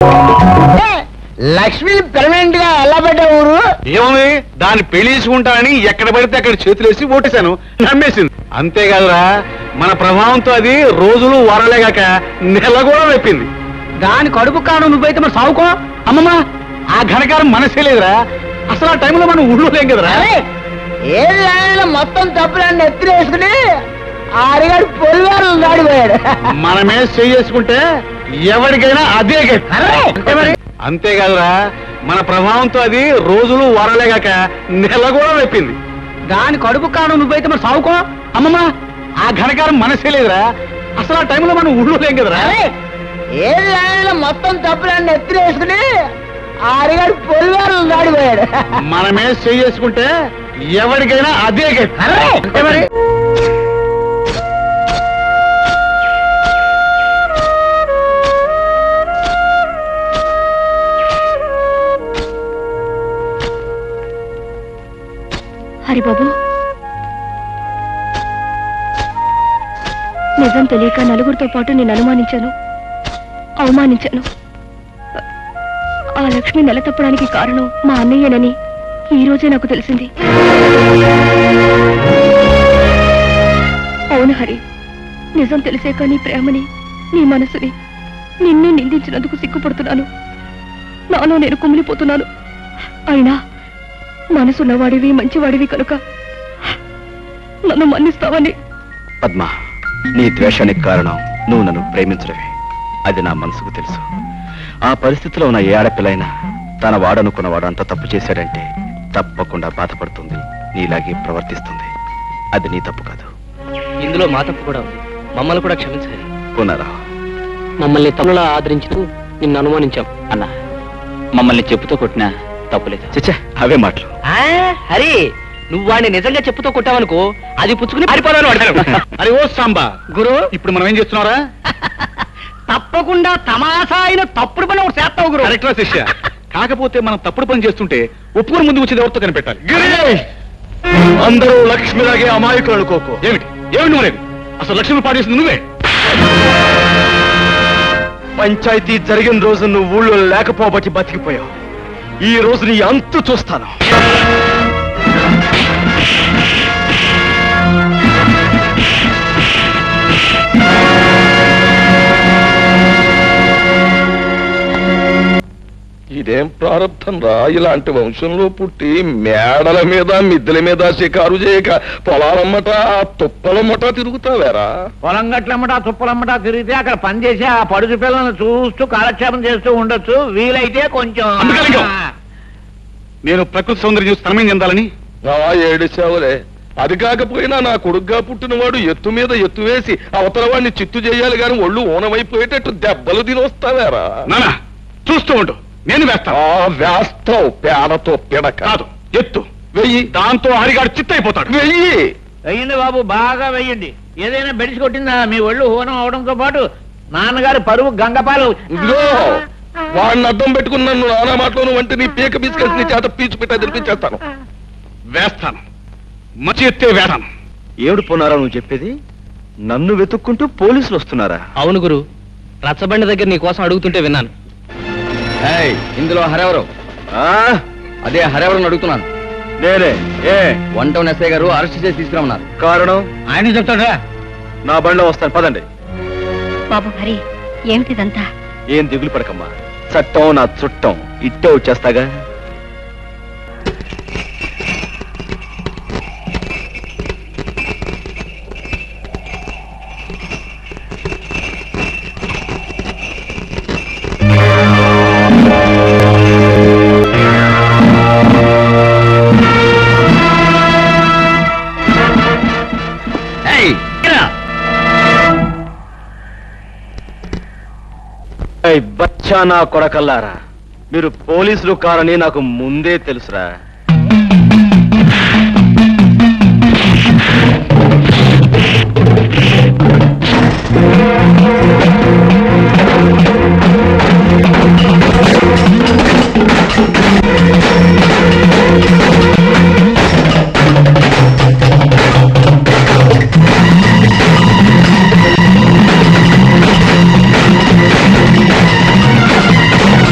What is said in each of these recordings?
Lakshmi permanent గా ఎలా పెట్టే ఊరు ఏముంది దాన్ని పెళ్లి చేసుకుంటానని ఎక్కడ పడితే అక్కడ చేతులేసి ఓటేశాను నమ్మేసింది అంతేకాదురా మన ప్రభావంతో అది రోజులు వరలేగాక నెల కూడా వెప్పింది దాని కడుపు కాను నువ్వైతే మరి సావుకో అమ్మమ్మ ఆ ఘనకారం మనసే లేదురా అసలు ఆ టైంలో మనం ఊళ్ళో లేం కదరా అరే ఏది ఆయన మొత్తం తప్పులన్నీ ఎత్తిరేసుకుని ఆడిగాడు పొలివారు దాడిపోయాడు మనమే చేసుకుంటే ఎవరికైనా అదే గతి. అరే! అంతే మరి. అంతేకాదురా మన ప్రభావంతో అది రోజులు వరలేగాక నెల కూడా వెప్పింది దాని కడుపు కాను నువ్వైతే మరి సావుకో అమ్మమ్మ ఆ ఘనకారం మనసే లేదురా అసలు ఆ టైంలో మనం ఊళ్ళో లేం కదరా అరే ఏది ఆయన మొత్తం తప్పులన్నీ ఎత్తిరేసుకుని ఆడిగాడు పొలివారు దాడిపోయాడు మనమే చేసుకుంటే ఎవరికైనా అదే గతి. అరే! అంతే మరి. హరిబాబు నిజం తెలియక నలుగురితో పాటు నేను అనుమానించాను అవమానించాను ఆ లక్ష్మి నెల తప్పడానికి కారణం మా అన్నయ్యనని ఈ రోజే నాకు తెలిసింది అవును హరి నిజం తెలిసాక నీ ప్రేమని నీ మనసుని నిన్నే నిందించినందుకు సిగ్గుపడుతున్నాను నాలో నేను కుమిలిపోతున్నాను అయినా మనసున్నవాడివి మంచివాడివి కనుక నన్ను మన్నిస్తావని పద్మ నీ ద్వేషానికి కారణం నువ్వు నన్ను ప్రేమించడమే అది నా మనసుకు తెలుసు ఆ పరిస్థితిలో ఉన్న ఏ ఆడపిల్లైనా తన వాడనుకున్న వాడు అంత తప్పు చేశాడంటే తప్పకుండా బాధపడుతుంది నీలాగే ప్రవర్తిస్తుంది అది నీ తప్పు కాదు ఇందులో మా తప్పు కూడా ఉంది మమ్మల్ని కూడా క్షమించాలి పునరావు మమ్మల్ని తమ్ములా ఆదరించు నిన్ను అనుమానించాం అన్నా మమ్మల్ని చెప్పుతో కొట్టినా తప్పులేదు చచ్చా అవే మాటలు హరి నువ్వు వాడిని నిజంగా చెప్పుతో కొట్టావనుకో అది పుచ్చుకుని పారిపోదాను వాడతాను అరే ఓ సాంబా గురు ఇప్పుడు మనం ఏం చేస్తున్నారా తప్పకుండా తమాషా అయిన తప్పుడు పని ఒకటి చేస్తావు గురు కరెక్ట్రా శిష్య కాకపోతే మనం తప్పుడు పని చేస్తుంటే ఒప్పుకొని ముందు వచ్చేది ఎవరితో కనిపెట్టాలి అందరూ లక్ష్మిలాగే అమాయకులు అనుకోకు ఏమిటి ఏమిటి నువ్వు అనేది? అసలు లక్ష్మి పాటు చేసింది నువ్వే పంచాయతీ జరిగిన రోజు నువ్వు ఊళ్ళో లేకపోబట్టి బతికిపోయావు ఈ రోజు నీ అంతు చూస్తాను ఇదేం ప్రారంభం రా ఇలాంటి వంశంలో పుట్టి మేడల మీద మిద్దెల మీద షికారు చేయక పొలాలమ్మట తుప్పలమ్మట తిరుగుతావేరా పొలం గట్లమ్మట తుప్పలమ్మట తిరిగితే అక్కడ పని చేసి ఆ పడుచు పిల్లల్ని చూస్తూ కాలక్షేపం చేస్తూ ఉండొచ్చు వీలైతే కొంచెం అందుకలింగం. నేను ప్రకృతి సౌందర్యం చూసి తనమేం చెందాలని ఆ ఏడుచావులే అది కాకపోయినా నా కొడుగ్గా పుట్టినవాడు ఎత్తు మీద ఎత్తు వేసి అవతల వాడిని చిత్తు చేయాలి గాని ఒళ్ళు ఊనమైపోయేటట్టు దెబ్బలు తినొస్తావేరా నానా చూస్తూ ఉండు నేను వేస్తాను ఆ వేస్తావు పేడతో పిడక కాదు ఎత్తు వెయ్యి దాంతో హరిగాడు చిత్తైపోతాడు వెయ్యి వెయ్యండి బాబు బాగా వెయ్యండి ఏదైనా బెడిసి కొట్టిందా మీ ఒళ్ళు హోనం అవడంతో పాటు నాన్నగారి పరువు గంగపాలు ఇదిగో వాడిని అడ్డం పెట్టుకుని నన్ను నానా మాటలోను వంటి నీ పీక పీసుకెళ్ళి నీ చేత పీచు పెట్టా తినిపించేస్తాను వేస్తాను మంచి ఎత్తే వేస్తాను ఏడు పునారా నువ్వు చెప్పేది నన్ను వెతుక్కుంటూ పోలీసులు వస్తున్నారా అవును గురు రచ్చబండి దగ్గర నీ కోసం అడుగుతుంటే విన్నాను ఇందులో హరెవరు అదే హరెవరు అడుగుతున్నాను నేనే ఏ వన్ టౌన్ ఎస్ఐ గారు అరెస్ట్ చేసి తీసుకురమ్మన్నారు కారణం ఆయన చెప్తాడా నా బండిలో వస్తాను పదండి బాబు హరి ఏమిటిదంతా ఏం దిగులు పడకమ్మా చట్టం నా చుట్టం ఇట్టే వచ్చేస్తాగా ఏయ్, బచ్చా నా కొడకల్లారా మీరు పోలీసులు కారని నాకు ముందే తెలుసురా ఆ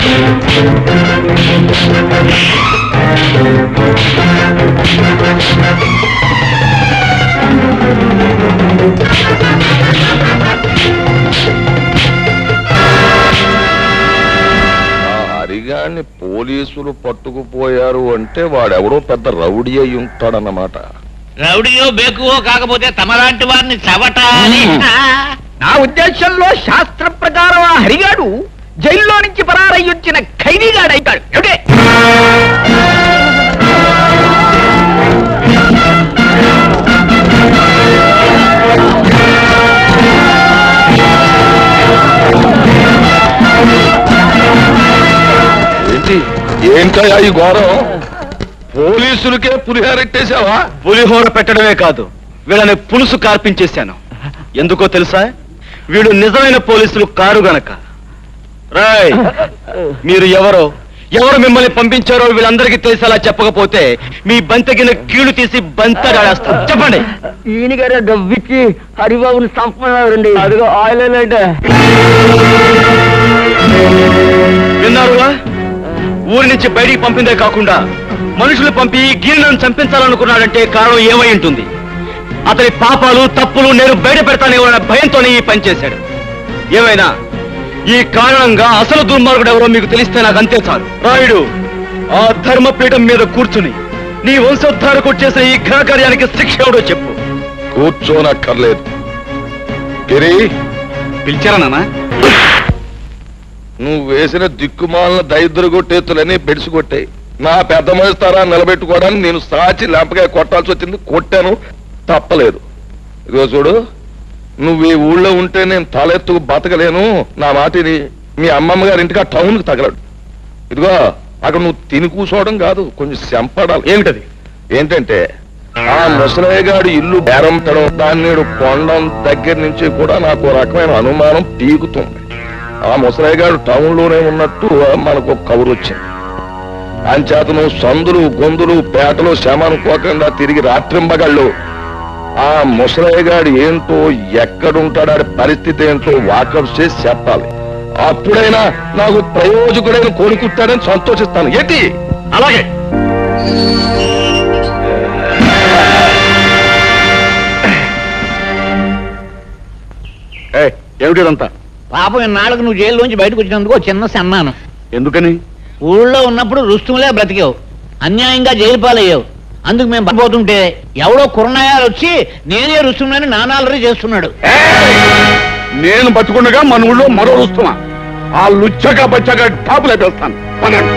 ఆ హరిగాన్ని పోలీసులు పట్టుకుపోయారు అంటే వాడెవడో పెద్ద రౌడీ అయి ఉంటాడన్నమాట రౌడియో బేకువో కాకపోతే తమలాంటి వారిని చవటాలి నా ఉద్దేశంలో శాస్త్ర ప్రకారం ఆ హరిగాడు జైల్లో నుంచి పరారయ్యొచ్చిన ఖైదీగాడు అవుతాడు ఏమిటి? ఏంటి ఏంటయ్యా ఈ ఘోరం పోలీసులకే పులిహారెట్టేశావా పులిహోర పెట్టడమే కాదు వీళ్ళని పులుసు కార్పించేశాను ఎందుకో తెలుసా వీడు నిజమైన పోలీసులు కారు గనక రాయ్ మీరు ఎవరో ఎవరు మిమ్మల్ని పంపించారో వీళ్ళందరికీ తెలిసేలా చెప్పకపోతే మీ బంతగిన కీళ్లు తీసి బంతడాడేస్తాను చెప్పండి ఈయన గారు డబ్బిచ్చి హరిబాబుని సంపన్నారండి అదిగో ఆయిల్ అంటే విన్నారుగా ఊరి నుంచి బయటికి పంపిందే కాకుండా మనుషులు పంపి గీర్ణను చంపించాలనుకున్నాడంటే కారణం ఏమై ఉంటుంది అతని పాపాలు తప్పులు నేను బయట పెడతానేమన్న భయంతోనే ఈ పని చేశాడు ఏమైనా ఈ కారణంగా అసలు దుర్మార్గుడు ఎవరో మీకు తెలిస్తే నాకు అంతే చాలు రాయుడు ఆ ధర్మపీఠం మీద కూర్చుని నీ వంశోద్ధారకు చేసిన ఈ ఘనకార్యానికి శిక్ష ఎవడో చెప్పు కూర్చోనక్కర్లేదు గిరి పిలిచారా నాన్న నువ్వు వేసిన దిక్కుమాలిన దైద్ర కొట్టేతులని బెడిసి కొట్టాయి నా పెద్ద మనిస్తారా నిలబెట్టుకోవడానికి నేను సాచి లేంపగా కొట్టాల్సి వచ్చింది కొట్టాను తప్పలేదు ఇదిగో చూడు నువ్వు ఈ ఊళ్ళో ఉంటే నేను తలెత్తుకు బతకలేను నా మాటిని మీ అమ్మమ్మ గారి ఇంటికి ఆ టౌన్కి తగలడు ఇదిగో అక్కడ నువ్వు తిని కూర్చోవడం కాదు కొంచెం శంపడాలి ఏమిటది ఏంటంటే ఆ ముసలయ్యగాడు ఇల్లు బేరంపడం దాన్ని కొండం దగ్గర నుంచి కూడా నాకు ఓ రకమైన అనుమానం పీకుతుంది ఆ ముసలయ్యగాడు టౌన్ లోనే ఉన్నట్టు మనకు ఒక కబురు వచ్చింది అంచేత నువ్వు సందులు గొంతులు పేటలు శమ అనుకోకుండా తిరిగి రాత్రింబగళ్ళు ఆ ముసలయ్యగాడు ఏంటో ఎక్కడుంటాడు ఆడి పరిస్థితి ఏంటో వాకప్ చేసి చెప్పాలి అప్పుడైనా నాకు ప్రయోజకుడైన కోరుకుంటాడని సంతోషిస్తాను ఏంటి అలాగే ఏయ్, ఏమిటిదంతా పాపం ఇన్నాళ్ళకు నువ్వు జైల్లోంచి బయటకు వచ్చినందుకు ఓ చిన్న సన్నాను ఎందుకని ఊళ్ళో ఉన్నప్పుడు రుస్తుములే బ్రతికావు అన్యాయంగా జైలు పాలయ్యావు అందుకు మేము పడిపోతుంటే ఎవడో కురణాయాలు వచ్చి నేనే రుస్తుమని నానాలరీ చేస్తున్నాడు నేను బతుకుండగా మన ఊళ్ళో మరో రుస్తున్నా ఆ లుచ్చగా బచ్చగా టాపులు వేస్తాను పనండి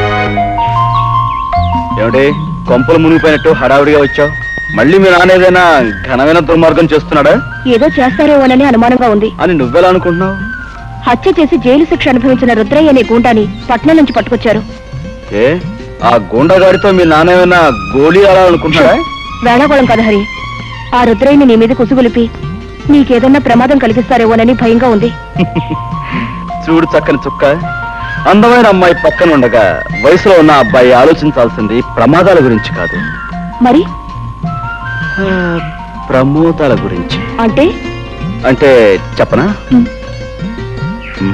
ఏమిటి కొంపలు మునిగిపోయినట్టు హడావుడిగా వచ్చావు మళ్ళీ మీ నాన్న ఏదైనా ఘనమైన దుర్మార్గం చేస్తున్నాడా ఏదో చేస్తారేమోనని అనుమానంగా ఉంది అని నువ్వెలా అనుకుంటున్నావు హత్య చేసి జైలు శిక్ష అనుభవించిన రుద్రయ్య అనే గూండాని పట్నం నుంచి పట్టుకొచ్చారు ఏ ఆ గూండాగాడితో మీ నాన్న ఏమైనా గోళీ ఆడాలనుకుంటున్నాడా వేళాకోళం కదా హరి ఆ రుద్రయ్యని నీ మీద కుసుగులిపి నీకేదన్నా ప్రమాదం కలిగిస్తారేమోనని భయంగా ఉంది చూడు చక్కని చుక్క అందమైన అమ్మాయి పక్కన ఉండగా వయసులో ఉన్న అబ్బాయి ఆలోచించాల్సింది ప్రమాదాల గురించి కాదు మరి ఆ, ప్రమోదాల గురించి అంటే అంటే చెప్పనా ఉమ్. ఉమ్.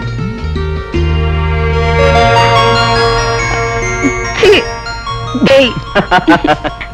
ఛీ! డేయ్.